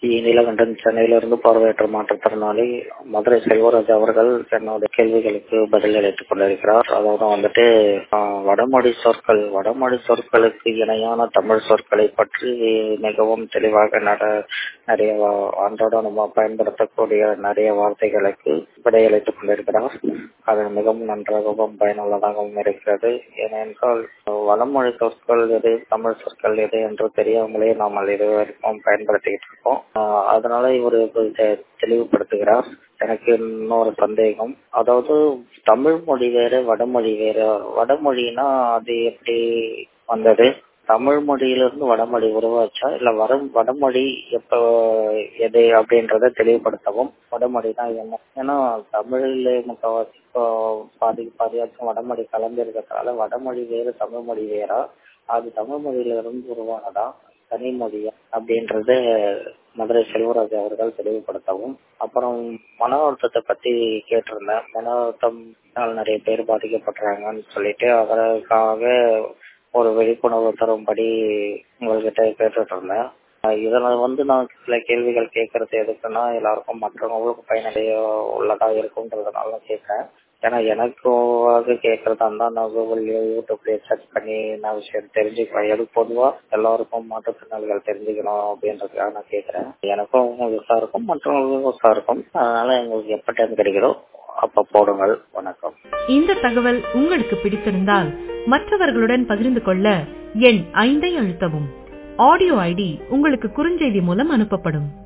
நீலகண்டன் சென்னையிலிருந்து பார்வையற்ற மாற்றுத்திறனாளி மதுரை செல்வராஜ் அவர்கள் என்னுடைய கேள்விகளுக்கு பதில் அளித்துக் கொண்டிருக்கிறார் அதாவது வந்துட்டு ஆஹ், வடமொழி சொற்கள் வடமொழி சொற்களுக்கு இணையான தமிழ் சொற்களை பற்றி மிகவும் தெளிவாக நட நிறைய வா- அன்றாட நம்ம பயன்படுத்தக்கூடிய நிறைய வார்த்தைகளுக்கு விடையளித்துக் கொண்டிருக்கிறார் அது மிகவும் நன்றாகவும் பயனுள்ளதாகவும் இருக்கிறது ஏனென்றால் வடமொழி சொற்கள் எது தமிழ் சொற்கள் எது என்று தெரியாமலே நாம் இதுவரைக்கும் பயன்படுத்திக்கிட்டு இருக்கோம் ஆஹ் அதனால இவர் தெ- தெளிவுபடுத்துகிறார் எனக்கு இன்னொரு சந்தேகம் அதாவது தமிழ் மொழி வேற வடமொழி வேற வடமொழினா அது எப்படி வந்தது தமிழ் மொழியிலிருந்து வடமொழி உருவாச்சா இல்ல வட வடமொழி எப்ப எது அப்படின்றத தெளிவுபடுத்தவும் வடமொழினா என்ன ஏன்னா தமிழ்ல முக்கவாசி இப்போ பாதி பாதியாச்சும் வடமொழி கலந்துருக்கிறதுனால வடமொழி வேறு தமிழ் மொழி வேறா அது தமிழ் மொழியில இருந்து உருவானதா தனி மொழியா அப்படின்றது மதுரை செல்வராஜ் அவர்கள் தெளிவுபடுத்தவும் அப்புறம் மன அழுத்தத்தை பத்தி கேட்டிருந்தேன் மன அழுத்தம்னால நிறைய பேர் பாதிக்கப்படுறாங்கன்னு சொல்லிட்டு அதற்காக ஒரு விழிப்புணர்வு தரும்படி உங்கள்கிட்ட கேட்டுட்டு இருந்தேன் அஹ் இதுல வந்து நான் சில கேள்விகள் கேட்கறது எதுக்குன்னா எல்லாருக்கும் மற்றவங்களுக்கும் பயனடைய உள்ளதா இருக்குன்றதுனால தான் கேட்கிறேன் ஏன்னா எனக்காக கேட்கறதா இருந்தா நான் கூகுள்லயோ யூடியூப்லயோ சர்ச் பண்ணி நான் விஷயம் தெரிஞ்சுக்குவேன் எது பொதுவா எல்லாருக்கும் மாற்றுத்திறனாளிகள் தெரிஞ்சுக்கணும் அப்படின்றதுக்காக நான் கேட்கறேன் எனக்கும் யூஸா இருக்கும் மற்றவங்களுக்கும் யூஸா இருக்கும் அதனால எங்களுக்கு எப்ப டைம் கிடைக்குதோ அப்ப போடுங்கள் வணக்கம் இந்த தகவல் உங்களுக்கு பிடித்திருந்தால் மற்றவர்களுடன் பகிர்ந்து கொள்ள எண் ஐந்தை அழுத்தவும் ஆடியோ ஐடி உங்களுக்கு குறுஞ்செய்தி மூலம் அனுப்பப்படும்